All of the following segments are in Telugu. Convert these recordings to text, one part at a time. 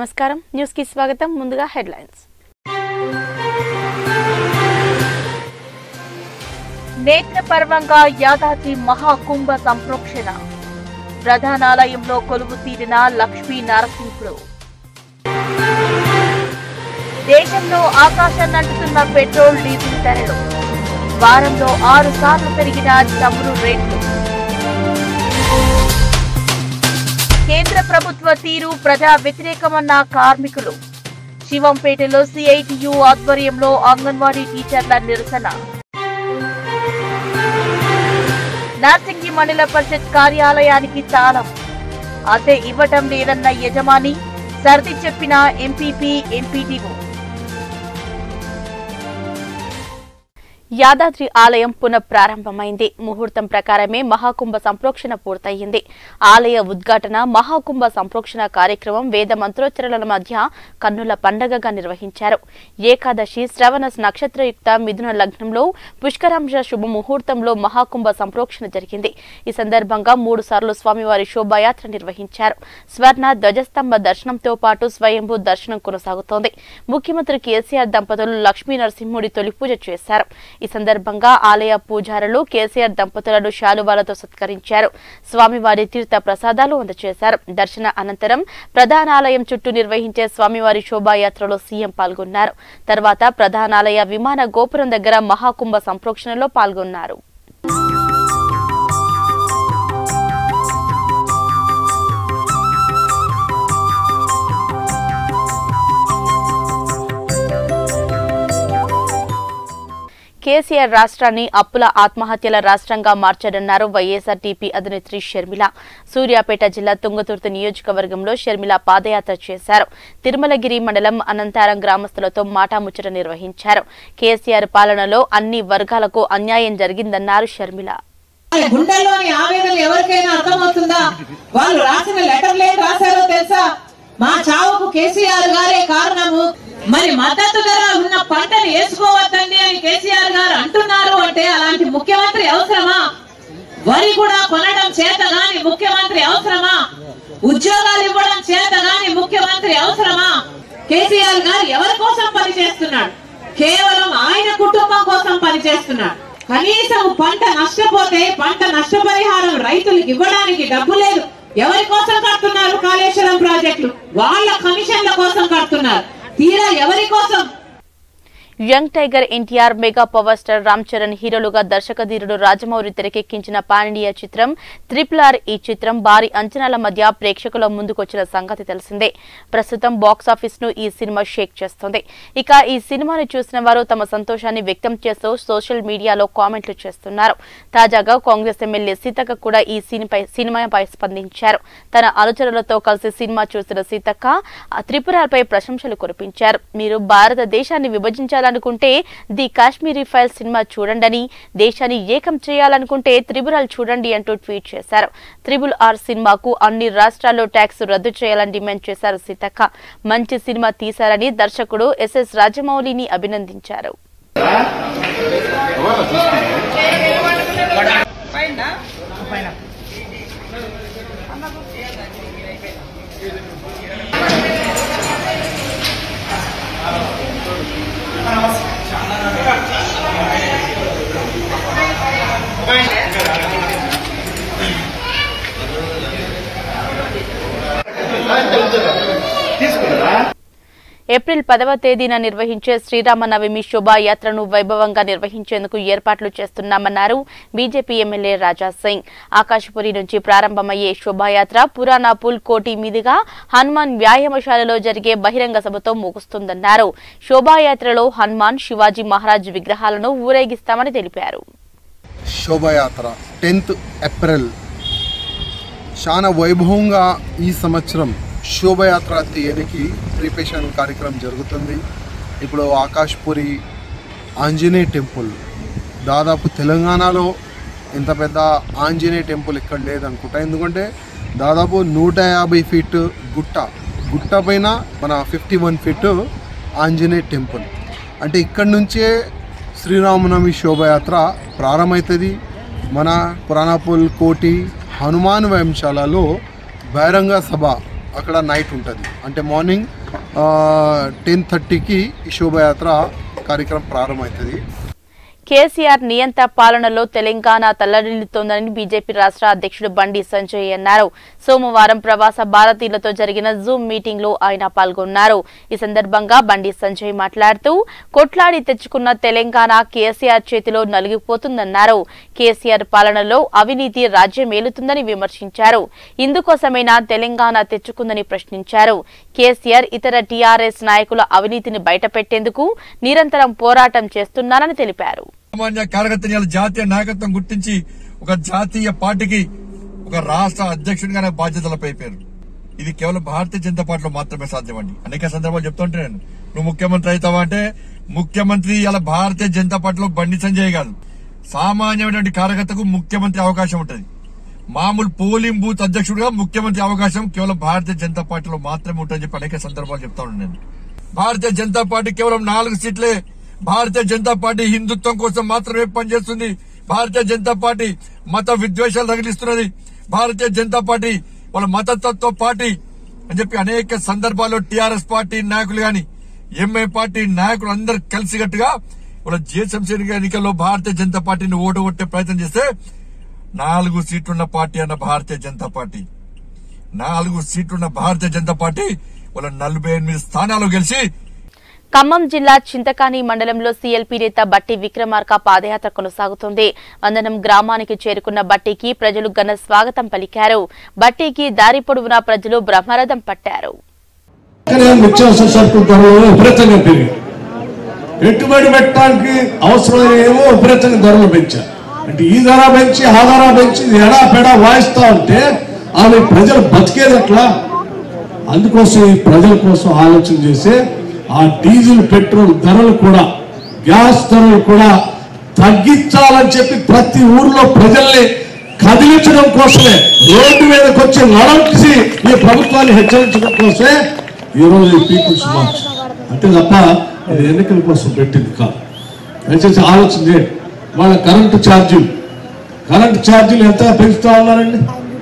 నమస్కారం న్యూస్ కి స్వాగతం ముందుగా హెడ్లైన్స్ నేత్రపర్వంగా యాదాద్రి మహాకుంభ సంప్రోక్షణ ప్రధానాలయంలో కొలువు తీరిన లక్ష్మీ నరసింహుడు దేశంలో ఆకాశాన్ని అంటుతున్న పెట్రోల్ డీజిల్ ధరలు వారంలో ఆరు సార్లు పెరిగిన చమురు రేట్లు కేంద్ర ప్రభుత్వ తీరు ప్రజా వ్యతిరేకమన్న కార్మికులు శివంపేటలో సిఐటియు ఆధ్వర్యంలో అంగన్వాడీ టీచర్ల నిరసన నార్సింగి మండల పరిషత్ కార్యాలయానికి తాళం అదే ఇవ్వటం లేదన్న యజమాని సర్ది చెప్పిన ఎంపీపీ ఎంపీటీఓ యాదాద్రి ఆలయం పునఃప్రారంభమైంది ముహూర్తం ప్రకారమే మహాకుంభ సంప్రోక్షణ పూర్తయింది ఆలయ ఉద్ఘాటన మహాకుంభ సంప్రోక్షణ కార్యక్రమం వేద మంత్రోచ్చరణల మధ్య కన్నుల పండగగా నిర్వహించారు ఏకాదశి శ్రవణ నక్షత్రయుక్త మిథున లగ్నంలో పుష్కరాంశ శుభ ముహూర్తంలో మహాకుంభ సంప్రోక్షణ జరిగింది ఈ సందర్భంగా మూడు సార్లు స్వామివారి శోభాయాత్ర నిర్వహించారు స్వర్ణ ధ్వజస్తంభ దర్శనంతో పాటు స్వయంభూ దర్శనం కొనసాగుతోంది ముఖ్యమంత్రి కేసీఆర్ దంపతులు లక్ష్మీ నరసింహుడి తొలి పూజ చేశారు ఈ సందర్భంగా ఆలయ పూజారులు కేసీఆర్ దంపతులను శాలువాలతో సత్కరించారు స్వామివారి తీర్థ ప్రసాదాలు అందజేశారు దర్శన అనంతరం ప్రధానాలయం చుట్టూ నిర్వహించే స్వామివారి శోభాయాత్రలో సీఎం పాల్గొన్నారు తర్వాత ప్రధానాలయ విమాన గోపురం దగ్గర మహాకుంభ సంప్రోక్షణలో పాల్గొన్నారు కేసీఆర్ రాష్ట్రాన్ని అప్పుల ఆత్మహత్యల రాష్ట్రంగా మార్చారన్నారు వైఎస్ఆర్టీపీ అధినేత్రి షర్మిల సూర్యాపేట జిల్లా తుంగతుర్తి నియోజకవర్గంలో షర్మిల పాదయాత్ర చేశారు తిరుమలగిరి మండలం అనంతారం గ్రామస్తులతో మాటాముచ్చట నిర్వహించారు కేసీఆర్ పాలనలో అన్ని వర్గాలకు అన్యాయం జరిగిందన్నారు షర్మిల వాళ్ళ గుండెల్లోని ఆవేదన ఎవరికైనా అర్థమవుతుందా వాళ్ళు రాసిన లెటర్లు ఏం రాశారో తెలుసా మా చావుకు కేసీఆర్ గారే కారణము మరి మద్దతు ధర ఉన్న పంటను వేసుకోవద్దండి అని కేసీఆర్ గారు అంటున్నారు అంటే అలాంటి ముఖ్యమంత్రి అవసరమా వరి కూడా కొనడం చేత గాని ముఖ్యమంత్రి అవసరమా ఉద్యోగాలు ఇవ్వడం చేత గాని ముఖ్యమంత్రి అవసరమా కేసీఆర్ గారు ఎవరి కోసం పనిచేస్తున్నాడు కేవలం ఆయన కుటుంబం కోసం పనిచేస్తున్నాడు కనీసం పంట నష్టపోతే పంట నష్టపరిహారం రైతులకు ఇవ్వడానికి డబ్బు లేదు ఎవరి కోసం కడుతున్నారు కాళేశ్వరం ప్రాజెక్టులు వాళ్ళ కమిషన్ల కోసం కడుతున్నారు తీరా ఎవరి కోసం young tiger NTR mega power star Ram Charan హీరోలుగా దర్శకధీరుడు రాజమౌళి తెరకెక్కించిన పాన్ ఇండియా చిత్రం త్రిపుల్ ఆర్ ఈ చిత్రం భారీ అంచనాల మధ్య ప్రేక్షకుల ముందుకొచ్చిన సంగతి తెలిసిందే ప్రస్తుతం బాక్సాఫీస్ ను ఈ సినిమా షేక్ చేస్తోంది ఇక ఈ సినిమాని చూసిన వారు తమ సంతోషాన్ని వ్యక్తం చేస్తూ సోషల్ మీడియాలో కామెంట్లు చేస్తున్నారు తాజాగా కాంగ్రెస్ ఎమ్మెల్యే సీతక్క కూడా ఈ సినిపై సినిమాపై స్పందించారు తన అనుచరులతో కలిసి సినిమా చూసిన సీతక్క ఆ త్రిపురాపై ప్రశంసలు కురిపించారు మీరు భారతదేశాన్ని విభజించాలనుకుంటే ది కాశ్మీరీ ఫైల్ సినిమా చూడండి దేశాన్ని ఏకం చేయాలనుకుంటే త్రిపురాలు చూడండి అంటూ ట్వీట్ చేశారు త్రిబుల్ ఆర్ సినిమాకు అన్ని రాష్ట్రాల్లో ట్యాక్స్ రద్దు చేయాలని డిమాండ్ చేశారు సీతక్క మంచి సినిమా తీశారని దర్శకుడు ఎస్ఎస్ రాజమౌళిని అభినందించారు ఏప్రిల్ పదవ తేదీన నిర్వహించే శ్రీరామనవమి శోభాయాత్రను వైభవంగా నిర్వహించేందుకు ఏర్పాట్లు చేస్తున్నామన్నారు బీజేపీ ఎమ్మెల్యే రాజా సింగ్ ఆకాశపురి నుంచి ప్రారంభమయ్యే శోభాయాత్ర పురాణాపూల్ కోటి మీదుగా హనుమాన్ వ్యాయామశాలలో జరిగే బహిరంగ సభతో ముగుస్తుందన్నారు శోభాయాత్రలో హనుమాన్ శివాజీ మహారాజ్ విగ్రహాలను ఊరేగిస్తామని తెలిపారు శోభయాత్ర టెన్త్ ఏప్రిల్ చాలా వైభవంగా ఈ సంవత్సరం శోభయాత్ర తేదీకి ప్రిపరేషన్ కార్యక్రమం జరుగుతుంది ఇప్పుడు ఆకాష్పురి ఆంజనేయ టెంపుల్ దాదాపు తెలంగాణలో ఇంత పెద్ద ఆంజనేయ టెంపుల్ ఇక్కడ లేదనుకుంటా ఎందుకంటే దాదాపు నూట యాభై ఫీట్ గుట్ట గుట్ట పైన మన fifty one feet Anjaneya temple అంటే ఇక్కడి నుంచే శ్రీరామనవమి శోభయాత్ర ప్రారంభమవుతుంది మన పురాణాపుల్ కోటి హనుమాన్ వ్యాయామశాలలో బహిరంగ సభ అక్కడ నైట్ ఉంటుంది అంటే మార్నింగ్ టెన్ థర్టీకి ఈ శోభయాత్ర కార్యక్రమం ప్రారంభమవుతుంది కేసీఆర్ నియంత పాలనలో తెలంగాణ తల్లడిల్లుతోందని బీజేపీ రాష్ట్ర అధ్యక్షుడు బండి సంజయ్ అన్నారు సోమవారం ప్రవాస భారతీయులతో జరిగిన జూమ్ మీటింగ్ లో ఆయన పాల్గొన్నారు ఈ సందర్భంగా బండి సంజయ్ మాట్లాడుతూ కొట్లాడి తెచ్చుకున్న తెలంగాణ కేసీఆర్ చేతిలో నలిగిపోతుందన్నారు కేసీఆర్ పాలనలో అవినీతి రాజ్యమేలుతుందని విమర్శించారు ఇందుకోసమైనా తెలంగాణ తెచ్చుకుందని ప్రశ్నించారు కేసీఆర్ ఇతర టీఆర్ఎస్ నాయకుల అవినీతిని బయటపెట్టేందుకు నిరంతరం పోరాటం చేస్తున్నారని తెలిపారు సామాన్య కార్యకర్తని ఇవాళ జాతీయ నాయకత్వం గుర్తించి ఒక జాతీయ పార్టీకి ఒక రాష్ట్ర అధ్యక్షుడిగా నాకు బాధ్యతలపై పేరు ఇది కేవలం భారతీయ జనతా పార్టీలో మాత్రమే సాధ్యమండి అనేక సందర్భాలు చెప్తుంటే నేను నువ్వు ముఖ్యమంత్రి అవుతావా అంటే ముఖ్యమంత్రి ఇలా భారతీయ జనతా పార్టీలో బండి సంజయ్ కాదు సామాన్యమైనటువంటి కార్యకర్తకు ముఖ్యమంత్రి అవకాశం ఉంటుంది మామూలు పోలింగ్ బూత్ అధ్యక్షుడిగా ముఖ్యమంత్రి అవకాశం కేవలం భారతీయ జనతా పార్టీలో మాత్రమే ఉంటుందని చెప్పి అనేక సందర్భాలు చెప్తా ఉన్నాను నేను భారతీయ జనతా పార్టీ కేవలం నాలుగు సీట్లే భారతీయ జనతా పార్టీ హిందుత్వం కోసం మాత్రమే పనిచేస్తుంది భారతీయ జనతా పార్టీ మత విద్వేషాలు తగిలిస్తున్నది భారతీయ జనతా పార్టీ వాళ్ళ మతతత్వ పార్టీ అని చెప్పి అనేక సందర్భాల్లో టీఆర్ఎస్ పార్టీ నాయకులు గాని ఎంఐ పార్టీ నాయకులు అందరు కలిసికట్టుగా వాళ్ళ జిహెచ్ఎంసీ ఎన్నికల్లో భారతీయ జనతా పార్టీని ఓడగొట్టే ప్రయత్నం చేస్తే నాలుగు సీట్లున్న పార్టీ అన్న భారతీయ జనతా పార్టీ నాలుగు సీట్లున్న భారతీయ జనతా పార్టీ వాళ్ళ నలభై ఎనిమిది స్థానాలు గెలిచి ఖమ్మం జిల్లా చింతకాని మండలంలో సీఎల్పీ నేత బట్టి విక్రమార్క పాదయాత్ర కొనసాగుతోంది వందనం గ్రామానికి చేరుకున్న బట్టికి ప్రజలు ఘన స్వాగతం పలికారు బట్టికి దారి పొడవునా ప్రజలు బ్రహ్మరథం పట్టారు కానీ నిత్యావసర సరుకుల ధరలు విపరీతంగా పెరిగాయి పెట్టుబడి పెట్టడానికి అవసరమైన ఏమో విపరీతంగా ధరలు పెంచారు అంటే ఈ ధర పెంచి ఆ ధర పెంచి ఇది ఎడా పెడా వాయిస్తా ఉంటే ఆమె ప్రజలు బతికేది ఎట్లా అందుకోసం ఈ ప్రజల కోసం ఆలోచన చేసి ఆ డీజిల్ పెట్రోల్ ధరలు కూడా గ్యాస్ ధరలు కూడా తగ్గించాలని చెప్పి ప్రతి ఊర్లో ప్రజల్ని కదిలించడం కోసమే రోడ్డు మీదకి వచ్చి నడచి ఈ ప్రభుత్వాన్ని హెచ్చరించడం కోసమే ఈ రోజు ఈ పీపుల్స్ మార్చ్ అంతే తప్ప ఇది ఎన్నికల కోసం పెట్టింది కాదు దయచేసి ఆలోచన చేయండి వాళ్ళ కరెంటు ఛార్జీలు కరెంటు ఛార్జీలు ఎంత పెంచుతా ఉన్నారండి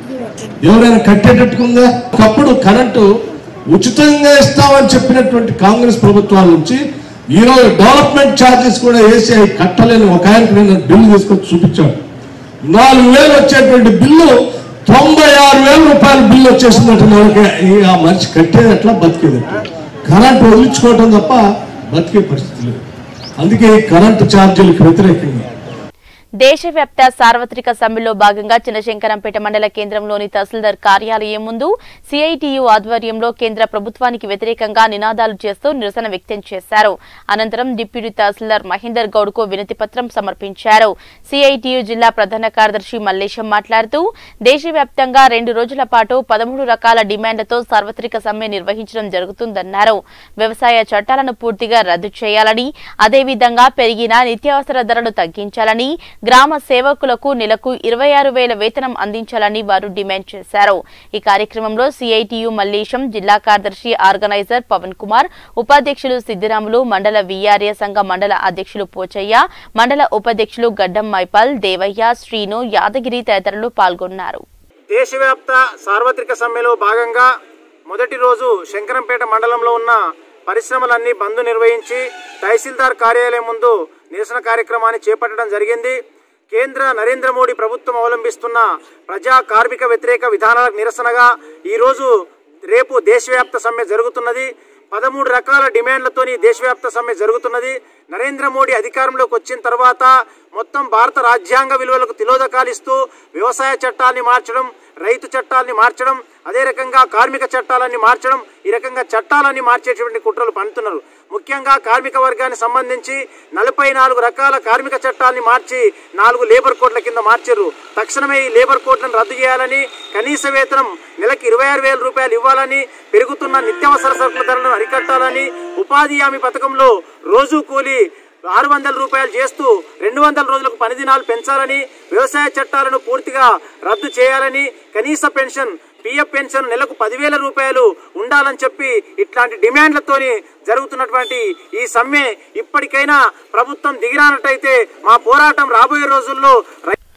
ఎవరైనా కట్టేటట్టుకుందా ఒకప్పుడు కరెంటు ఉచితంగా ఇస్తామని చెప్పినటువంటి కాంగ్రెస్ ప్రభుత్వాల నుంచి ఈ రోజు డెవలప్మెంట్ ఛార్జెస్ కూడా వేసి అవి కట్టలేని ఒక ఆయనకు నేను బిల్లు తీసుకొచ్చి చూపించాడు నాలుగు వేలు వచ్చేటువంటి బిల్లు తొంభై ఆరు వేల రూపాయల బిల్లు వచ్చేసిందంటే మనకి ఈ ఆ మనిషి కట్టేది ఎట్లా బతికేది ఎట్లా కరెంటు వదిలించుకోవటం తప్ప బతికే పరిస్థితి లేదు అందుకే ఈ కరెంటు ఛార్జీలకు వ్యతిరేకంగా దేశవ్యాప్త సార్వత్రిక సమ్మెలో భాగంగా చిన్నశంకరంపేట మండల కేంద్రంలోని తహసీల్దార్ కార్యాలయం ముందు సిఐటియు ఆధ్వర్యంలో కేంద్ర ప్రభుత్వానికి వ్యతిరేకంగా నినాదాలు చేస్తూ నిరసన వ్యక్తం చేశారు అనంతరం డిప్యూటీ తహసీల్దార్ మహేందర్ గౌడ్ కు వినతి పత్రం సమర్పించారు సిఐటియు జిల్లా ప్రధాన కార్యదర్శి మల్లేశం మాట్లాడుతూ దేశవ్యాప్తంగా రెండు రోజుల పాటు పదమూడు రకాల డిమాండ్లతో సార్వత్రిక సమ్మె నిర్వహించడం జరుగుతుందన్నారు వ్యవసాయ చట్టాలను పూర్తిగా రద్దు చేయాలని అదేవిధంగా పెరిగిన నిత్యావసర ధరలు తగ్గించాలని గ్రామ సేవకులకు నెలకు ఇరవై ఆరు వేల వేతనం అందించాలని వారు డిమాండ్ చేశారు ఈ కార్యక్రమంలో సిఐటియు మల్లేశం జిల్లా కార్యదర్శి ఆర్గనైజర్ పవన్ కుమార్ ఉపాధ్యక్షులు సిద్దిరాములు మండల విఆర్ఏ సంఘ మండల అధ్యక్షులు పోచయ్య మండల ఉపాధ్యక్షులు గడ్డం మైపాల్ దేవయ్య శ్రీను యాదగిరి తదితరులు పాల్గొన్నారు దేశవ్యాప్త సార్వత్రిక సమ్మెలో భాగంగా మొదటి రోజు శంకరంపేట మండలంలో ఉన్న పరిశ్రమలన్నీ బంద్ నిర్వహించి తహసీల్దార్ కార్యాలయం ముందు నిరసన కార్యక్రమాన్ని చేపట్టడం జరిగింది కేంద్ర నరేంద్ర మోడీ ప్రభుత్వం అవలంబిస్తున్న ప్రజా కార్మిక వ్యతిరేక విధానాలకు నిరసనగా ఈరోజు రేపు దేశవ్యాప్త సమ్మె జరుగుతున్నది పదమూడు రకాల డిమాండ్లతోని దేశవ్యాప్త సమ్మె జరుగుతున్నది నరేంద్ర మోడీ అధికారంలోకి వచ్చిన తర్వాత మొత్తం భారత రాజ్యాంగ విలువలకు తిలోదకాలిస్తూ వ్యవసాయ చట్టాన్ని మార్చడం రైతు చట్టాలని మార్చడం అదే రకంగా కార్మిక చట్టాలన్నీ మార్చడం ఈ రకంగా చట్టాలన్నీ మార్చేటువంటి కుట్రలు పన్నుతున్నారు ముఖ్యంగా కార్మిక వర్గానికి సంబంధించి నలభై నాలుగు రకాల కార్మిక చట్టాలని మార్చి నాలుగు లేబర్ కోడ్ల కింద మార్చారు తక్షణమే ఈ లేబర్ కోడ్లను రద్దు చేయాలని కనీస వేతనం నెలకి ఇరవై ఆరు వేల రూపాయలు ఇవ్వాలని పెరుగుతున్న నిత్యావసర సరుకుల ధరలను అరికట్టాలని ఉపాధి హామీ పథకంలో రోజు కూలీ ఆరు వందల రూపాయలు చేస్తూ రెండు వందల రోజులకు పని దినాలు పెంచాలని వ్యవసాయ చట్టాలను పూర్తిగా రద్దు చేయాలని కనీస పెన్షన్ పిఎఫ్ పెన్షన్ నెలకు పదివేల రూపాయలు ఉండాలని చెప్పి ఇట్లాంటి డిమాండ్లతోని జరుగుతున్నటువంటి ఈ సమ్మె ఇప్పటికైనా ప్రభుత్వం దిగిరానట్టయితే మా పోరాటం రాబోయే రోజుల్లో రై-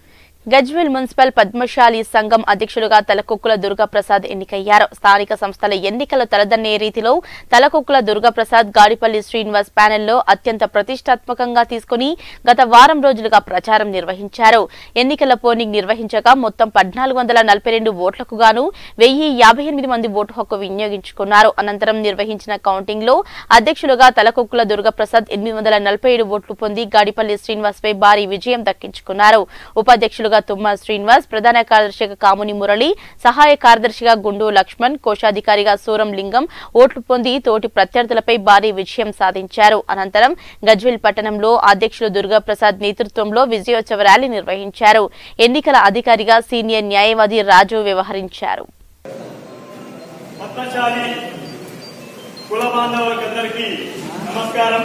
గజ్వేల్ మున్సిపల్ పద్మశాలి సంఘం అధ్యక్షులుగా తలకొక్కుల దుర్గాప్రసాద్ ఎన్నికయ్యారు స్థానిక సంస్థల ఎన్నికలు తలదన్నే రీతిలో తలకొక్కుల దుర్గాప్రసాద్ గాడిపల్లి శ్రీనివాస్ ప్యానెల్లో అత్యంత ప్రతిష్టాత్మకంగా తీసుకుని గత వారం రోజులుగా ప్రచారం నిర్వహించారు ఎన్నికల పోలింగ్ నిర్వహించగా మొత్తం పద్నాలుగు వందల నలభై రెండు ఓట్లకు గాను వెయ్యి యాభై ఎనిమిది మంది ఓటు హక్కు వినియోగించుకున్నారు అనంతరం నిర్వహించిన కౌంటింగ్ లో అధ్యక్షులుగా తలకొక్కుల దుర్గాప్రసాద్ ఎనిమిది వందల నలభై ఏడు ఓట్లు పొంది గాడిపల్లి శ్రీనివాస్ పై భారీ విజయం దక్కించుకున్నారు ఉపాధ్యక్షులుగా తుమ్మా శ్రీనివాస్ ప్రధాన కార్యదర్శిగా కాముని మురళి సహాయ కార్యదర్శిగా గుండు లక్ష్మణ్ కోశాధికారిగా సూరం లింగం ఓట్లు పొంది తోటి ప్రత్యర్థులపై భారీ విజయం సాధించారు అనంతరం గజ్వేల్ పట్టణంలో అధ్యక్షులు దుర్గాప్రసాద్ నేతృత్వంలో విజయోత్సవ ర్యాలీ నిర్వహించారు ఎన్నికల అధికారిగా సీనియర్ న్యాయవాది రాజు వ్యవహరించారు పద్మశాలి కుల బాంధవులకందరికీ నమస్కారం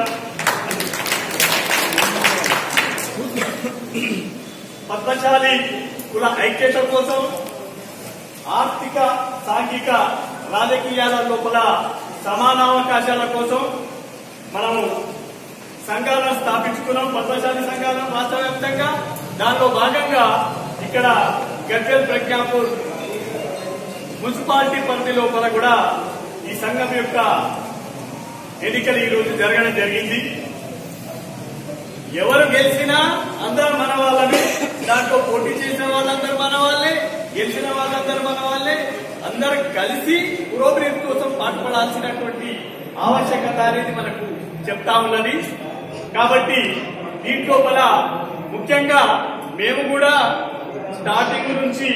పద్మశాలి కుల ఐక్యత కోసం ఆర్థిక సాంఘిక రాజకీయాల లోపల సమానావకాశాల కోసం మనము సంఘాలను స్థాపించుకున్నాం పద్మశాలి సంఘాలను రాష్ట్ర వ్యాప్తంగా దానిలో భాగంగా ఇక్కడ గజ్వెల్ ప్రజ్ఞాపూర్ మున్సిపాలిటీ పరిధి లోపల కూడా ఈ సంఘం యొక్క ఎన్నికలు ఈ రోజు జరగడం జరిగింది ఎవరు గెలిచినా అందరూ మన వాళ్ళని దాంట్లో పోటీ చేసిన వాళ్ళందరూ మన వాళ్ళే గెలిచిన వాళ్ళందరూ మన వాళ్ళే అందరూ కలిసి పురోభివృద్ధి కోసం పాటుపడాల్సినటువంటి ఆవశ్యకత అనేది మనకు చెప్తా ఉన్నది కాబట్టి దీంట్లోపల ముఖ్యంగా మేము కూడా స్టార్టింగ్ నుంచి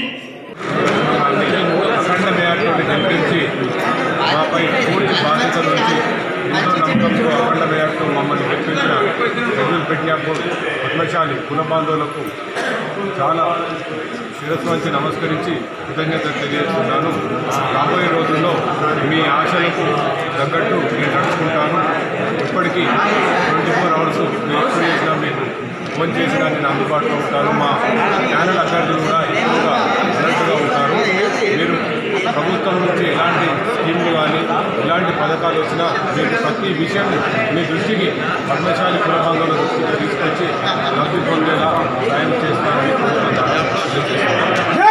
అఖండ మేయర్తోటి గెలిపించి మాపై పూర్తి బాధ్యత నుంచి ఎంతో నమ్మకంతో అఖండ మేయర్తో మమ్మల్ని గెలిపించిన జగన్ పెట్టినప్పుడు పద్మశాలి కుల బాంధవులకు చాలా శిరస్సు వంచి నమస్కరించి కృతజ్ఞతలు తెలియజేస్తున్నాను రాబోయే రోజుల్లో మీ ఆశలకు తగ్గట్టు నేను నడుచుకుంటాను ఇప్పటికీ ట్వంటీ ఫోర్ అవర్స్ మీరు ఎప్పుడు చేసినా మీకు ఫోన్ చేసినా నేను అందుబాటులో ఉంటాను మా ఛానల్ అభ్యర్థులు కూడా ఎక్కువగా అలర్ట్గా ఉంటారు మీరు ప్రభుత్వం నుంచి ఎలాంటి స్కీమ్లు కానీ ఎలాంటి పథకాలు వచ్చినా మీరు ప్రతి విషయం మీ దృష్టికి పద్మశాలి కులబాంధవుల దృష్టికి తీసుకొచ్చి లబ్ధి పొందేలా సాయం చేస్తారని ప్రభుత్వం ద్వారా తెలియజేస్తున్నాను.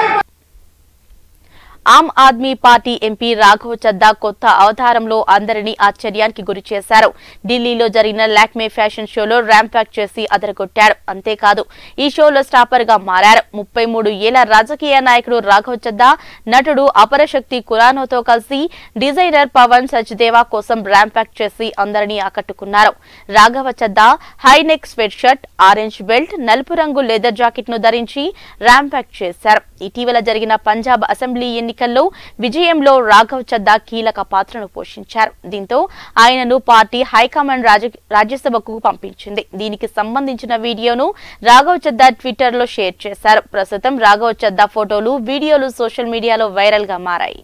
ఆమ్ ఆద్మీ పార్టీ ఎంపీ రాఘవ్ చద్దా కొత్త అవతారంలో అందరినీ ఆశ్చర్యానికి గురి చేశారు ఢిల్లీలో జరిగిన లాక్మే ఫ్యాషన్ షోలో ర్యాంప్ వాక్ చేసి అదరగొట్టారు అంతేకాదు ఈ షోలో స్టాపర్ గా మారారు ముప్పై మూడు ఏళ్ల రాజకీయ నాయకుడు రాఘవ్ చద్దా నటుడు అపరశక్తి కురానోతో కలిసి డిజైనర్ పవన్ సచ్దేవా కోసం ర్యాంప్ వాక్ చేసి అందరినీ ఆకట్టుకున్నారు Raghav Chadha high neck sweatshirt orange belt నలుపు రంగు లెదర్ జాకెట్ ను ధరించి ర్యాంప్ వాక్ చేశారు ఇటీవల జరిగిన పంజాబ్ అసెంబ్లీ ఎన్నికల్లో విజయంలో రాఘవ్ చద్దా కీలక పాత్రను పోషించారు దీంతో ఆయనను పార్టీ హైకమాండ్ రాజ- రాజ్యసభకు పంపించింది దీనికి సంబంధించిన వీడియోను రాఘవ్ చద్దా ట్విట్టర్ లో షేర్ చేశారు ప్రస్తుతం రాఘవ్ చద్దా ఫోటోలు వీడియోలు సోషల్ మీడియాలో వైరల్ గా మారాయి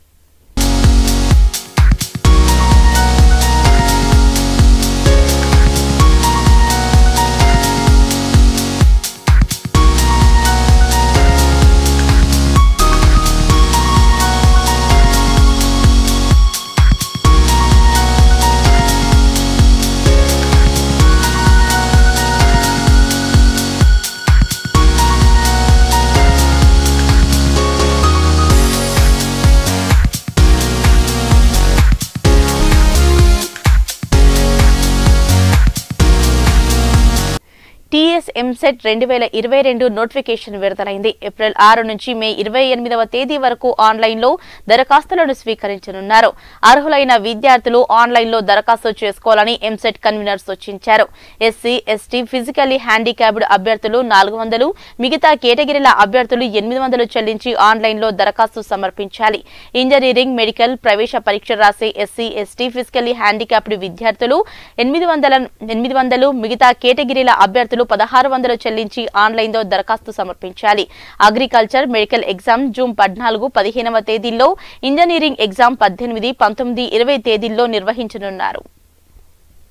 టీఎస్ ఎంసెట్ రెండు వేల ఇరవై రెండు నోటిఫికేషన్ విడుదలైంది ఏప్రిల్ ఆరు నుంచి మే ఇరవై ఎనిమిదవ తేదీ వరకు ఆన్లైన్లో దరఖాస్తులను స్వీకరించనున్నారు అర్హులైన విద్యార్థులు ఆన్లైన్లో దరఖాస్తు చేసుకోవాలని ఎంసెట్ కన్వీనర్ సూచించారు ఎస్సీ ఎస్టీ ఫిజికల్లీ హ్యాండిక్యాప్డ్ అభ్యర్థులు నాలుగు వందలు మిగతా కేటగిరీల అభ్యర్థులు ఎనిమిది వందలు చెల్లించి ఆన్లైన్లో దరఖాస్తు సమర్పించాలి ఇంజనీరింగ్ మెడికల్ ప్రవేశ పరీక్ష రాసే ఎస్సీ ఎస్టీ ఫిజికల్లీ హ్యాండిక్యాప్డ్ విద్యార్థులు ఎనిమిది వందల ఎనిమిది వందలు మిగతా కేటగిరీల అభ్యర్థులు పదహారు వందలు చెల్లించి ఆన్లైన్లో దరఖాస్తు సమర్పించాలి అగ్రికల్చర్ మెడికల్ ఎగ్జామ్ జూన్ పద్నాలుగు పదిహేనవ తేదీల్లో ఇంజనీరింగ్ ఎగ్జామ్ పద్దెనిమిది పంతొమ్మిది ఇరవై తేదీల్లో నిర్వహించనున్నారు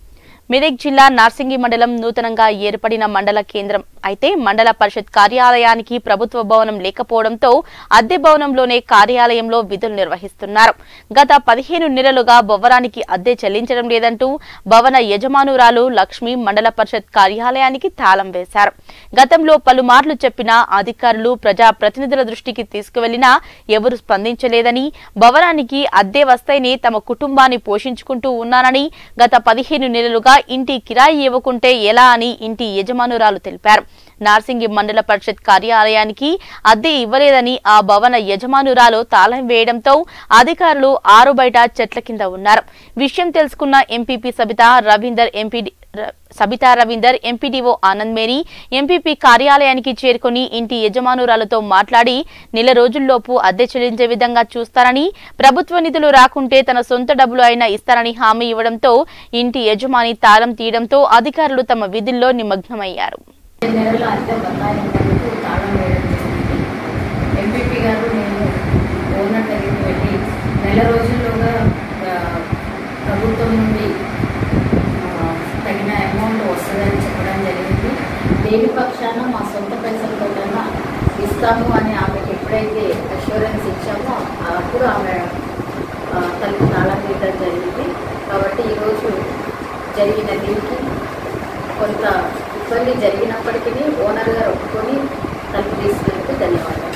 మెదక్ జిల్లా నార్సింగి మండలం నూతనంగా ఏర్పడిన మండల కేంద్రం అయితే మండల పరిషత్ కార్యాలయానికి ప్రభుత్వ భవనం లేకపోవడంతో అద్దె భవనంలోనే కార్యాలయంలో విధులు నిర్వహిస్తున్నారు గత పదిహేను నెలలుగా భవనానికి అద్దె చెల్లించడం లేదంటూ భవన యజమానురాలు లక్ష్మి మండల పరిషత్ కార్యాలయానికి తాళం వేశారు గతంలో పలుమార్లు చెప్పిన అధికారులు ప్రజా ప్రతినిధుల దృష్టికి తీసుకువెళ్లినా ఎవరు స్పందించలేదని భవనానికి అద్దె వస్తేనే తమ కుటుంబాన్ని పోషించుకుంటూ ఉన్నానని గత పదిహేను నెలలుగా ఇంటి కిరాయి ఇవ్వకుంటే ఎలా అని ఇంటి యజమానురాలు తెలిపారు నార్సింగి మండల పరిషత్ కార్యాలయానికి అద్దె ఇవ్వలేదని ఆ భవన యజమానురాలు తాళం వేయడంతో అధికారులు ఆరు బయట చెట్ల కింద ఉన్నారు విషయం తెలుసుకున్న ఎంపీపీ సబితా రవీందర్ ఎంపీడీ ర- సబితా రవీందర్ ఎంపీడీఓ ఆనంద్ మేరీ ఎంపీపీ కార్యాలయానికి చేరుకుని ఇంటి యజమానురాలతో మాట్లాడి నెల రోజుల్లోపు అద్దె చెల్లించే విధంగా చూస్తారని ప్రభుత్వ నిధులు రాకుంటే తన సొంత డబ్బులు అయినా ఇస్తారని హామీ ఇవ్వడంతో ఇంటి యజమాని తాళం తీయడంతో అధికారులు తమ విధుల్లో నిమగ్నమయ్యారు నెలలో అద్దె బకాయి ఉన్నందుకు తాళం వేయడం జరిగింది ఎంపీపీ గారు నేను ఓనర్ దగ్గరికి వెళ్ళి నెల రోజుల్లోగా ఆ, ప్రభుత్వం నుండి ఆ, తగిన అమౌంట్ వస్తుందని చెప్పడం జరిగింది దేని పక్షాన మా సొంత పైసలతో కన్నా ఇస్తాము అని ఆమెకి ఎప్పుడైతే అష్యూరెన్స్ ఇచ్చామో అప్పుడు ఆమె ఆ, తలుపు తాళం తీయడం జరిగింది కాబట్టి ఈరోజు జరిగిన దీనికి కొంత ఇబ్బంది జరిగినప్పటికీ ఓనర్ గారు ఒప్పుకొని తలుపు తీసినందుకు ధన్యవాదాలు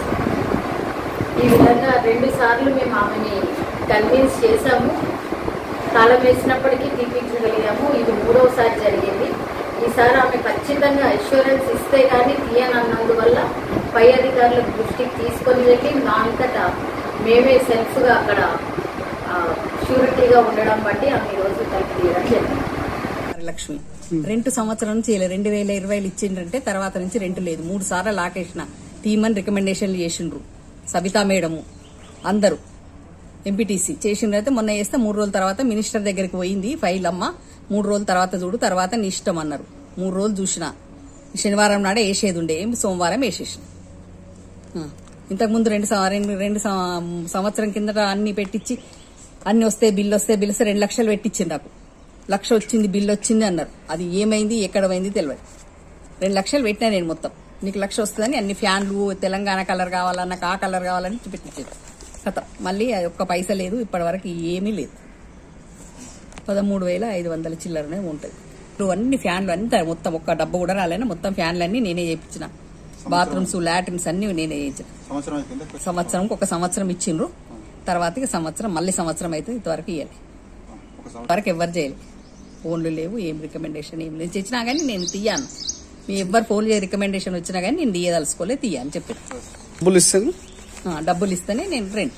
ఈ విధంగా రెండు సార్లు మేము ఆమెని కన్విన్స్ చేశాము తాళం వేసినప్పటికీ తీపించగలిగాము ఇది మూడవసారి జరిగింది ఈసారి ఆమె ఖచ్చితంగా అష్యూరెన్స్ ఇస్తే కానీ తీయనన్నందువల్ల పై అధికారుల దృష్టికి తీసుకొని వెళ్ళి మా అంతటా మేమే సెల్ఫ్గా అక్కడ షూరిటీగా ఉండడం బట్టి ఆమె ఈరోజు తలుపు తీయడం జరిగింది లక్ష్మి రెంట్ సంవత్సరం నుంచి ఇలా రెండు వేల ఇరవైలు ఇచ్చిండ్రంటే తర్వాత నుంచి రెంట్ లేదు మూడు సార్లు లాకేసిన తీమని రికమెండేషన్లు చేసిండ్రు సబితా మేడము అందరూ ఎంపీటీసీ చేసిండ్రు అయితే మొన్న వేస్తే మూడు రోజుల తర్వాత మినిస్టర్ దగ్గరికి పోయింది ఫైల్ అమ్మ మూడు రోజుల తర్వాత చూడు తర్వాత నీ ఇష్టం అన్నారు మూడు రోజులు చూసిన శనివారం నాడే వేసేది ఉండే ఏం సోమవారం వేసేసిన ఆ, ఇంతకుముందు రెండు సం- రెండు రెండు సం- సంవత్సరం కిందట అన్ని పెట్టించి అన్ని వస్తే బిల్లు వస్తే బిల్లు వస్తే రెండు లక్షలు పెట్టించింది నాకు లక్ష వచ్చింది బిల్లు వచ్చింది అన్నారు అది ఏమైంది ఎక్కడ పోయింది తెలియదు రెండు లక్షలు పెట్టినా నేను మొత్తం నీకు లక్ష వస్తుందని అన్ని ఫ్యాన్లు తెలంగాణ కలర్ కావాలన్నా నాకు ఆ కలర్ కావాలని పెట్టించేది కథ మళ్ళీ అది ఒక్క పైసా లేదు ఇప్పటి వరకు ఏమీ లేదు పదమూడు వేల ఐదు వందల చిల్లరనే ఉంటుంది ఇప్పుడు అన్ని ఫ్యాన్లు అంతా మొత్తం ఒక్క డబ్బు కూడా రాలేనా మొత్తం ఫ్యాన్లు అన్ని నేనే చేయించిన బాత్రూమ్స్ లాట్రిన్స్ అన్ని నేనే చేయించిన సంవత్సరం ఒక సంవత్సరం ఇచ్చిండ్రు తర్వాత ఇక సంవత్సరం మళ్ళీ సంవత్సరం అయితే ఇంతవరకు ఇవ్వాలి వరకు ఎవరు చేయలేదు ఫోన్లు లేవు ఏం రికమెండేషన్ ఏం లేదు తెచ్చినా కానీ నేను తీయాను మీ ఎవ్వరు ఫోన్ చేయ రికమెండేషన్ వచ్చినా కానీ నేను తీయదలుచుకోలే తీయని చెప్పి డబ్బులు ఇస్తుంది డబ్బులు ఇస్తేనే నేను రెంట్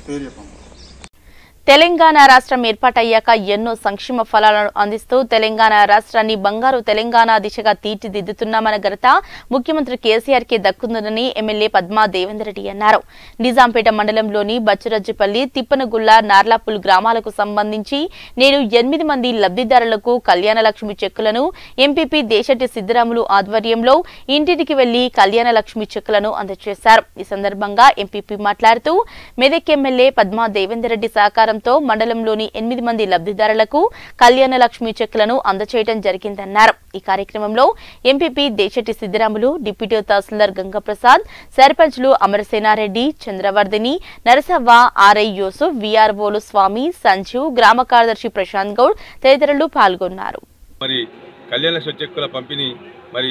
తెలంగాణ రాష్ట్రం ఏర్పాటయ్యాక ఎన్నో సంక్షేమ ఫలాలను అందిస్తూ తెలంగాణ రాష్ట్రాన్ని బంగారు తెలంగాణ దిశగా తీర్చిదిద్దుతున్నామన్న ఘనత ముఖ్యమంత్రి కేసీఆర్ కి దక్కుందని ఎమ్మెల్యే పద్మా దేవేందర్ రెడ్డి అన్నారు నిజాంపేట మండలంలోని బచ్చురజ్జిపల్లి తిప్పనగుల్ల నార్లాపుల్ గ్రామాలకు సంబంధించి నేడు ఎనిమిది మంది లబ్ధిదారులకు కళ్యాణ లక్ష్మి చెక్కులను ఎంపీపీ దేశటి సిద్దరాములు ఆధ్వర్యంలో ఇంటింటికి వెళ్లి కళ్యాణ లక్ష్మి చెక్కులను అందజేశారు ఈ సందర్భంగా ఎంపీపీ మాట్లాడుతూ మెదక్ ఎమ్మెల్యే పద్మా దేవేందర్ రెడ్డి సహకారంతో మండలంలోని ఎనిమిది మంది లబ్ధిదారులకు కళ్యాణ లక్ష్మి చెక్కులను అందచేయడం జరిగిందన్నారు ఈ కార్యక్రమంలో ఎంపీపీ దేశెట్టి సిద్దిరాములు డిప్యూటీ తహసీల్దార్ గంగప్రసాద్ సర్పంచ్లు అమరసేనారెడ్డి చంద్రవర్ధిని నరసవ్వ ఆర్ఐ యూసుఫ్ విఆర్ఓలు స్వామి సంజీవ్ గ్రామ కార్యదర్శి ప్రశాంత్ గౌడ్ తదితరులు పాల్గొన్నారు మరి కళ్యాణ లక్ష్మి చెక్కుల పంపిణీ మరి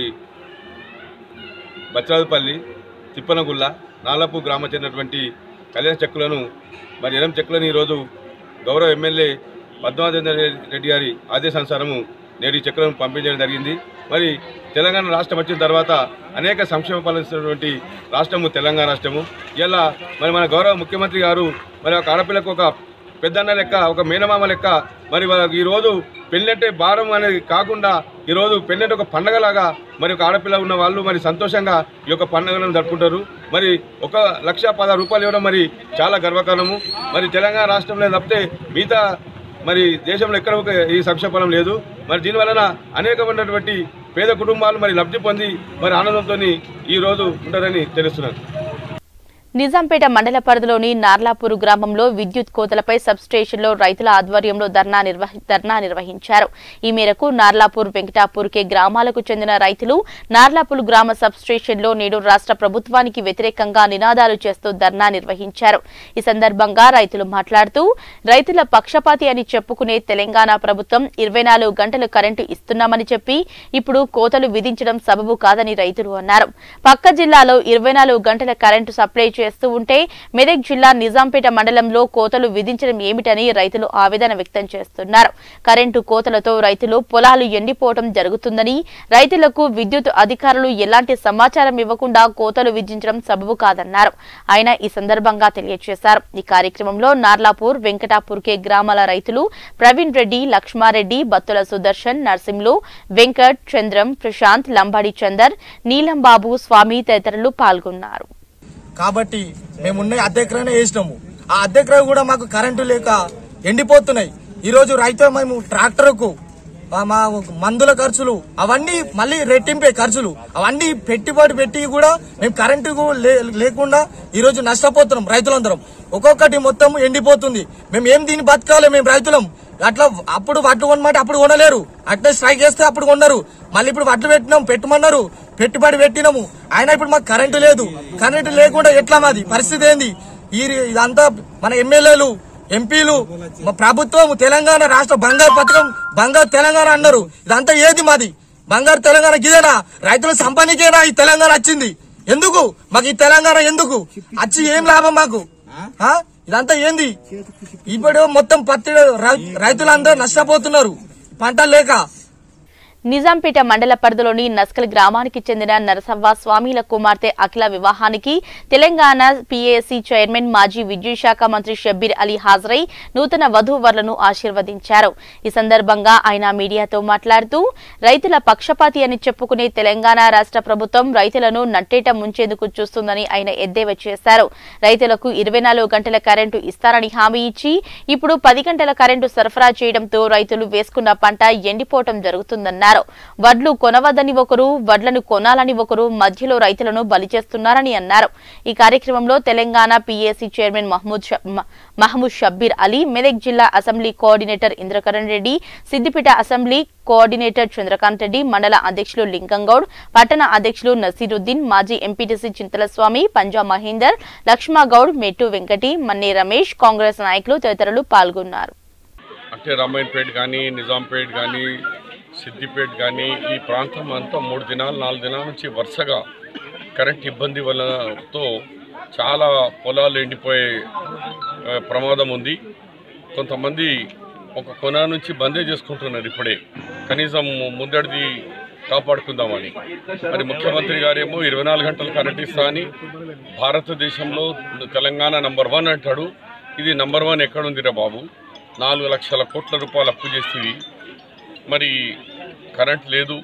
బచ్చరాజుపల్లి తిప్పనగుల్ల నాలపు గ్రామ చెందినటువంటి కళ్యాణ చెక్కులను మరి ఎనం చెక్కులను ఈరోజు గౌరవ ఎమ్మెల్యే పద్మాదేంద్ర రెడ్డి గారి ఆదేశానుసారము నేడు ఈ చెక్కులను పంపించడం జరిగింది మరి తెలంగాణ రాష్ట్రం వచ్చిన తర్వాత అనేక సంక్షేమ పాలిస్తున్నటువంటి రాష్ట్రము తెలంగాణ రాష్ట్రము ఇలా మరి మన గౌరవ ముఖ్యమంత్రి గారు మరి ఒక ఆడపిల్లకు ఒక పెద్దన్న లెక్క ఒక మేనమామ లెక్క మరి వాళ్ళకి ఈరోజు పెళ్ళంటే భారం అనేది కాకుండా ఈరోజు పెళ్ళంటే ఒక పండగలాగా మరి ఒక ఆడపిల్ల ఉన్న వాళ్ళు మరి సంతోషంగా ఈ యొక్క పండుగలను జరుపుకుంటారు మరి ఒక లక్ష పదహారు రూపాయలు ఇవ్వడం మరి చాలా గర్వకారణము మరి తెలంగాణ రాష్ట్రంలో తప్పితే మిగతా మరి దేశంలో ఎక్కడ ఒక ఈ సంక్షేమం లేదు మరి దీనివలన అనేకమైనటువంటి పేద కుటుంబాలు మరి లబ్ధి పొంది మరి ఆనందంతో ఈ రోజు ఉంటారని తెలుస్తున్నాను నిజాంపేట మండల పరిధిలోని నార్లాపూర్ గ్రామంలో విద్యుత్ కోతలపై సబ్ స్టేషన్లో రైతుల ఆధ్వర్యంలో ధర్నా నిర్వహి ధర్నా నిర్వహించారు ఈ మేరకు నార్లాపూర్ వెంకటాపూర్ కే గ్రామాలకు చెందిన రైతులు నార్లాపూర్ గ్రామ సబ్ స్టేషన్లో నేడు రాష్ట్ర ప్రభుత్వానికి వ్యతిరేకంగా నినాదాలు చేస్తూ ధర్నా నిర్వహించారు ఈ సందర్భంగా రైతులు మాట్లాడుతూ రైతుల పక్షపాతి అని చెప్పుకునే తెలంగాణ ప్రభుత్వం ఇరవై నాలుగు గంటలు కరెంటు ఇస్తున్నామని చెప్పి ఇప్పుడు కోతలు విధించడం సబబు కాదని రైతులు అన్నారు పక్క జిల్లాలో ఇరవై నాలుగు గంటల కరెంటు సప్లై చేస్తూ ఉంటే మెదక్ జిల్లా నిజాంపేట మండలంలో కోతలు విధించడం ఏమిటని రైతులు ఆవేదన వ్యక్తం చేస్తున్నారు కరెంటు కోతలతో రైతులు పొలాలు ఎండిపోవడం జరుగుతుందని రైతులకు విద్యుత్ అధికారులు ఎలాంటి సమాచారం ఇవ్వకుండా కోతలు విధించడం సబబు కాదన్నారు ఆయన ఈ సందర్భంగా తెలియజేశారు ఈ కార్యక్రమంలో నార్లాపూర్ వెంకటాపూర్ కే గ్రామాల రైతులు ప్రవీణ్ రెడ్డి లక్ష్మారెడ్డి బత్తుల సుదర్శన్ నర్సింలు వెంకట్ చంద్రం ప్రశాంత్ లంబాడి చందర్ నీలం బాబు స్వామి తదితరులు పాల్గొన్నారు కాబట్టి మేము ఉన్న అద్దె ఎకరానే వేసినాము ఆ అద్దె ఎకరా కూడా మాకు కరెంటు లేక ఎండిపోతున్నాయి ఈ రోజు రైతు మేము ట్రాక్టర్కు ఆ మా మందుల ఖర్చులు అవన్నీ మళ్ళీ రెట్టింపే ఖర్చులు అవన్నీ పెట్టుబడి పెట్టి కూడా మేము కరెంటు కు- లే- లేకుండా ఈ రోజు నష్టపోతున్నాం రైతులందరం ఒక్కొక్కటి మొత్తం ఎండిపోతుంది మేము ఏం దీన్ని బతకాలి మేము రైతులం అట్లా అప్పుడు వడ్లు కొనమంటే అప్పుడు కొనలేరు అట్లే స్ట్రైక్ చేస్తే అప్పుడు కొన్నారు మళ్ళీ ఇప్పుడు వడ్లు పెట్టినాం పెట్టమన్నారు పెట్టుబడి పెట్టినాము అయినా ఇప్పుడు మాకు కరెంటు లేదు కరెంటు లేకుండా ఎట్లా మాది పరిస్థితి ఏంది ఈ ఇదంతా మన ఎమ్మెల్యేలు ఎంపీలు మా ప్రభుత్వం తెలంగాణ రాష్ట్ర బంగారు పథకం బంగారు తెలంగాణ అన్నారు ఇదంతా ఏది మాది బంగారు తెలంగాణ గిదేనా రైతుల సంపాదనకేనా ఈ తెలంగాణ వచ్చింది ఎందుకు మాకు ఈ తెలంగాణ ఎందుకు వచ్చి ఏం లాభం మాకు ఆ? ఇదంతా ఏంది ఇప్పుడు మొత్తం పత్తి రై- రైతులందరూ నష్టపోతున్నారు పంట లేక నిజాంపేట మండల పరిధిలోని నస్కల్ గ్రామానికి చెందిన నరసవ్వ స్వామిల కుమార్తె అఖిల వివాహానికి తెలంగాణ పీఏసీ చైర్మన్ మాజీ విద్యుత్ శాఖ మంత్రి షబ్బీర్ అలీ హాజరై నూతన వధూవరులను ఆశీర్వదించారు ఈ సందర్భంగా ఆయన మీడియాతో మాట్లాడుతూ రైతుల పక్షపాతి అని చెప్పుకునే తెలంగాణ రాష్ట్ర ప్రభుత్వం రైతులను నట్టేట ముంచేందుకు చూస్తుందని ఆయన ఎద్దేవా చేశారు రైతులకు ఇరవై నాలుగు గంటల కరెంటు ఇస్తారని హామీ ఇచ్చి ఇప్పుడు పది గంటల కరెంటు సరఫరా చేయడంతో రైతులు వేసుకున్న పంట ఎండిపోవటం జరుగుతుందన్నారు వడ్లు కొనవద్దని ఒకరు వడ్లను కొనాలని ఒకరు మధ్యలో రైతులను బలి చేస్తున్నారని అన్నారు ఈ కార్యక్రమంలో తెలంగాణ పీఏసీ చైర్మన్ మహమూద్ ష- మ- మహమూద్ షబ్బీర్ అలీ మెదక్ జిల్లా assembly coordinator Indrakaran Reddy Siddipet assembly coordinator Chandrakanth Reddy మండల అధ్యక్షులు లింగంగౌడ్ పట్టణ అధ్యక్షులు నసీరుద్దీన్ మాజీ ఎంపీటీసీ చింతల స్వామి పంజా మహేందర్ లక్ష్మగౌడ్ మెట్టు వెంకటి మన్నే రమేష్ కాంగ్రెస్ నాయకులు తదితరులు పాల్గొన్నారు అంటే రామాయణపేట కానీ నిజాంపేట కానీ సిద్దిపేట కానీ ఈ ప్రాంతం అంతా మూడు దినాలు నాలుగు దినాల నుంచి వరుసగా కరెంట్ ఇబ్బంది వలనతో చాలా పొలాలు ఎండిపోయే ఆ, ప్రమాదం ఉంది కొంతమంది ఒక కొన నుంచి బందే చేసుకుంటున్నారు ఇప్పుడే కనీసం ముందడిది కాపాడుకుందామని మరి ముఖ్యమంత్రి గారేమో ఇరవై నాలుగు గంటలు కరెంట్ ఇస్తా అని భారతదేశంలో తెలంగాణ నంబర్ వన్ అంటాడు ఇది నంబర్ వన్ ఎక్కడుందిరా బాబు నాలుగు లక్షల కోట్ల రూపాయలు అప్పు చేస్తుంది మరి కరెంట్ లేదు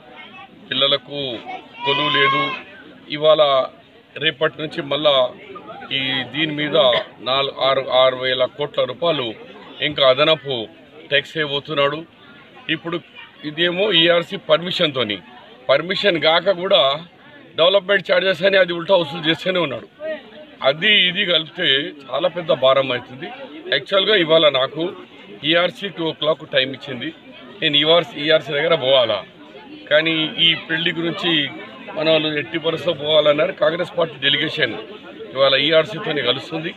పిల్లలకు కొలువు లేదు ఇవాళ రేపటి నుంచి మళ్ళా ఈ దీని మీద నాలుగు ఆరు ఆరు వేల కోట్ల రూపాయలు ఇంకా అదనపు ట్యాక్స్ అయిపోతున్నాడు ఇప్పుడు ఇదేమో ఈఆర్సీ పర్మిషన్తోని పర్మిషన్ కాక కూడా డెవలప్మెంట్ ఛార్జెస్ అని అది ఉల్టా వసూలు చేస్తూనే ఉన్నాడు అది ఇది కలిపితే చాలా పెద్ద భారం అవుతుంది యాక్చువల్గా ఇవాళ నాకు ERC two o'clock time ఇచ్చింది నేను ఈఆర్సీ ఈఆర్సీ దగ్గర పోవాలా కానీ ఈ పెళ్లి గురించి మన వాళ్ళు ఎట్టి పరిస్థితి పోవాలన్నారు కాంగ్రెస్ పార్టీ డెలిగేషన్ ఇవాళ ఈఆర్సీతో కలుస్తుంది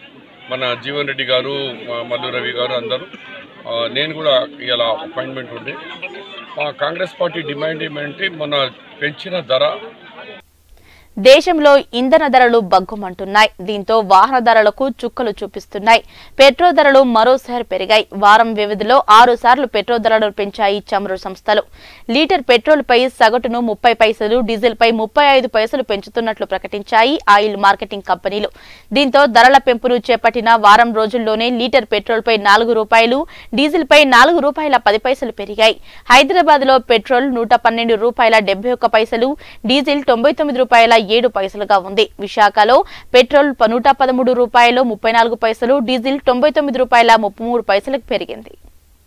మన జీవన్ రెడ్డి గారు మ- మల్లు రవి గారు అందరూ ఆ, నేను కూడా ఇలా అపాయింట్మెంట్ ఉండే మా కాంగ్రెస్ పార్టీ డిమాండ్ ఏమంటే మన పెంచిన ధర దేశంలో ఇంధన ధరలు బగ్గుమంటున్నాయి దీంతో వాహన ధరలకు చుక్కలు చూపిస్తున్నాయి పెట్రోల్ ధరలు మరోసారి పెరిగాయి వారం వ్యవధిలో ఆరు సార్లు పెట్రోల్ ధరలు పెంచాయి చమురు సంస్థలు లీటర్ పెట్రోల్ పై సగటును ముప్పై పైసలు డీజిల్ పై ముప్పై ఐదు పైసలు పెంచుతున్నట్లు ప్రకటించాయి ఆయిల్ మార్కెటింగ్ కంపెనీలు దీంతో ధరల పెంపును చేపట్టిన వారం రోజుల్లోనే లీటర్ పెట్రోల్ పై నాలుగు రూపాయలు డీజిల్ పై నాలుగు రూపాయల పది పైసలు పెరిగాయి హైదరాబాద్ లో పెట్రోల్ నూట పన్నెండు రూపాయల డెబ్బై ఒక్క పైసలు డీజిల్ తొంభై తొమ్మిది రూపాయల ఏడు పైసలుగా ఉంది విశాఖలో పెట్రోల్ ప- నూట పదమూడు రూపాయలు ముప్పై నాలుగు పైసలు డీజిల్ తొంభై తొమ్మిది రూపాయల ముప్పై మూడు పైసలకు పెరిగింది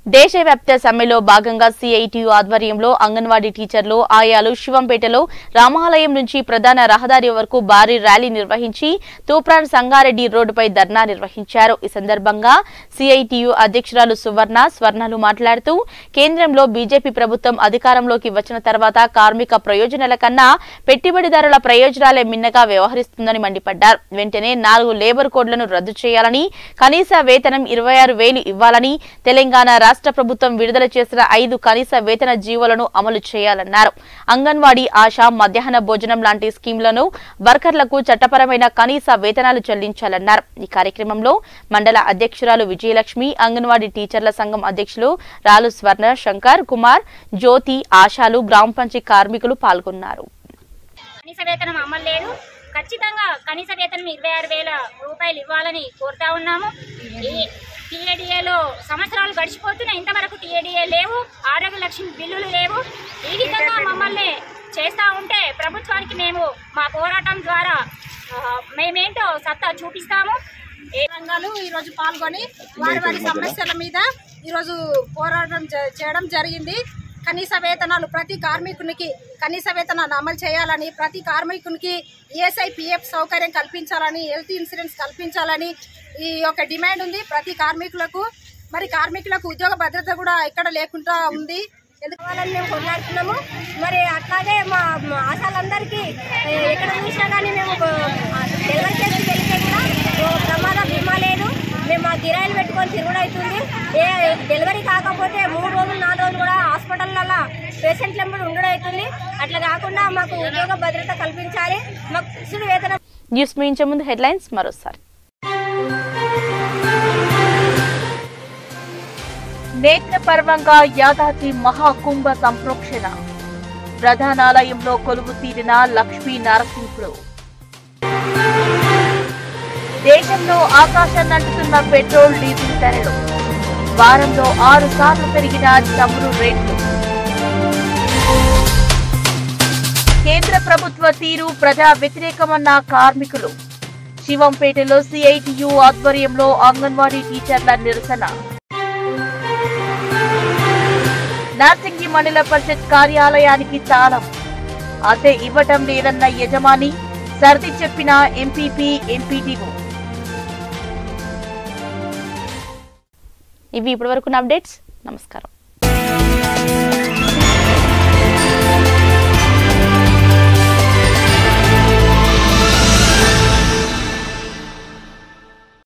దేశవ్యాప్త సమ్మెలో భాగంగా సిఐటియు ఆధ్వర్యంలో అంగన్వాడీ టీచర్లు ఆయాలు శివంపేటలో రామాలయం నుంచి ప్రధాన రహదారి వరకు భారీ ర్యాలీ నిర్వహించి తూప్రాన్ సంగారెడ్డి రోడ్డుపై ధర్నా నిర్వహించారు ఈ సందర్భంగా సిఐటియు అధ్యక్షురాలు సువర్ణ స్వర్ణలు మాట్లాడుతూ కేంద్రంలో బీజేపీ ప్రభుత్వం అధికారంలోకి వచ్చిన తర్వాత కార్మిక ప్రయోజనాల కన్నా పెట్టుబడిదారుల ప్రయోజనాలే మిన్నగా వ్యవహరిస్తుందని మండిపడ్డారు వెంటనే నాలుగు లేబర్ కోడ్లను రద్దు చేయాలని కనీస వేతనం ఇరవై ఆరు వేలు ఇవ్వాలని తెలంగాణ రాష్ట్ర ప్రభుత్వం విడుదల చేసిన ఐదు కనీస వేతన జీవోలను అమలు చేయాలన్నారు అంగన్వాడీ ఆశ మధ్యాహ్న భోజనం లాంటి స్కీంలను వర్కర్లకు చట్టపరమైన కనీస వేతనాలు చెల్లించాలన్నారు ఈ కార్యక్రమంలో మండల అధ్యక్షురాలు విజయలక్ష్మి అంగన్వాడీ టీచర్ల సంఘం అధ్యక్షులు రాలు స్వర్ణ శంకర్ కుమార్ జ్యోతి ఆశాలు గ్రామ పంచాయతీ కార్మికులు పాల్గొన్నారు కనీస వేతనం అమలు లేదు ఖచ్చితంగా కనీస వేతనం ఇరవై ఆరు వేల రూపాయలు ఇవ్వాలని కోరుతా ఉన్నాము ఈ టీఏడిఏలో సంవత్సరాలు గడిచిపోతున్నాయి ఇంతవరకు టీఏడిఏ లేవు ఆరోగ్య లక్ష్మి బిల్లులు లేవు ఈ విధంగా మమ్మల్ని చేస్తూ ఉంటే ప్రభుత్వానికి మేము మా పోరాటం ద్వారా ఆ, మేమేంటో సత్తా చూపిస్తాము ఏ సంఘాలు ఈరోజు పాల్గొని వారి వారి సమస్యల మీద ఈరోజు పోరాటం చే- చేయడం జరిగింది కనీస వేతనాలు ప్రతి కార్మికునికి కనీస వేతనాలు అమలు చేయాలని ప్రతి కార్మికునికి ఈఎస్ఐ పిఎఫ్ సౌకర్యం కల్పించాలని హెల్త్ ఇన్సూరెన్స్ కల్పించాలని ఈ యొక్క డిమాండ్ ఉంది ప్రతి కార్మికులకు మరి కార్మికులకు ఉద్యోగ భద్రత కూడా ఎక్కడ లేకుండా ఉంది ఎందుకు వాళ్ళని మేము కొట్లాడుతున్నాము మరి అట్లాగే మా మా ఆశాలందరికీ ఏ, ఎక్కడ చూసినా కానీ మేము ఆ, డెలివరీ చేసి వెళ్తే కూడా ఓ ప్రమాద బీమా లేదు మేము ఆ కిరాయిలు పెట్టుకొని తిరుగుడు అవుతుంది ఏ డెలివరీ కాకపోతే మూడు రోజులు నాలుగు రోజులు కూడా హాస్పిటల్లో పేషెంట్ల వెంబడి ఉండడం అవుతుంది అట్లా కాకుండా మాకు ఉద్యోగ భద్రత కల్పించాలి మాకు ఫిక్స్డ్ వేతనం న్యూస్ ముగించే ముందు హెడ్లైన్స్ మరోసారి నేత్రపర్వంగా యాదాద్రి మహాకుంభ సంప్రోక్షణ ప్రధానాలయంలో కొలువు తీరిన లక్ష్మీ నరసింహుడు దేశంలో ఆకాశాన్నంటుతున్న పెట్రోల్ డీజిల్ ధరలు వారంలో ఆరు సార్లు పెరిగిన చమురు రేట్లు కేంద్ర ప్రభుత్వ తీరు ప్రజా వ్యతిరేకమన్న కార్మికులు శివంపేటలో సిఐటియు ఆధ్వర్యంలో అంగన్వాడీ టీచర్ల నిరసన నార్సింగి మండల పరిషత్ కార్యాలయానికి తాళం అద్దె ఇవ్వటం లేదన్న యజమాని సర్ది చెప్పిన ఎంపీపీ ఎంపీటీఓ ఇవి ఇప్పటివరకు అప్డేట్స్ నమస్కారం